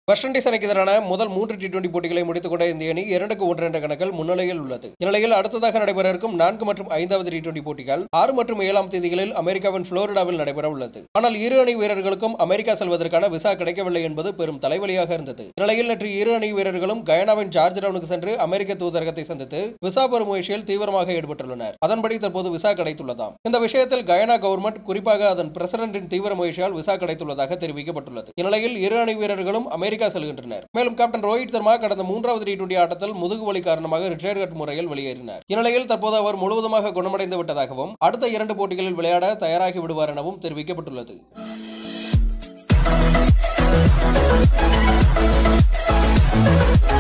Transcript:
west Indies அணிக்கு எதிரான முதல் மூன்று டி டுவெண்டி போட்டிகளை முடித்துக் கொண்ட இந்திய அணி இரண்டுக்கு ஒன்று என்ற கணக்கில் முன்னிலையில் உள்ளது இந்நிலையில் அடுத்ததாக நடைபெற இருக்கும் நான்கு மற்றும் ஐந்தாவது டி டுவெண்டி போட்டிகள் ஆறு மற்றும் ஏழாம் தேதிகளில் அமெரிக்காவின் புளோரிடாவில் நடைபெற உள்ளது ஆனால் இரு அணி வீரர்களுக்கும் அமெரிக்கா செல்வதற்கான விசா கிடைக்கவில்லை என்பது பெரும் தலைவலியாக இருந்தது இந்நிலையில் நேற்று இரு அணி வீரர்களும் கயானாவின் ஜார்ஜ் டவுனுக்கு சென்று அமெரிக்க தூதரகத்தை சந்தித்து விசா பெறும் முயற்சியில் தீவிரமாக ஈடுபட்டுள்ளனர் அதன்படி தற்போது விசா கிடைத்துள்ளதாம் இந்த விஷயத்தில் கயானா கவர்மெண்ட் குறிப்பாக அதன் பிரசிடண்டின் தீவிர முயற்சியால் விசா கிடைத்துள்ளதாக தெரிவிக்கப்பட்டுள்ளது இந்நிலையில் இரு அணி வீரர்களும் அமெரிக்கா செல்கின்றனர் மேலும் கேப்டன் ரோஹித் சர்மா கடந்த மூன்றாவது டி டுவெண்டி ஆட்டத்தில் முதுகு வலி காரணமாக ரிட்டையர்ட் கட் முறையில் வெளியேறினார் இந்நிலையில் தற்போது அவர் முழுவதுமாக குணமடைந்து விட்டதாகவும் அடுத்த இரண்டு போட்டிகளில் விளையாட தயாராகி விடுவார் எனவும் தெரிவிக்கப்பட்டுள்ளது Thank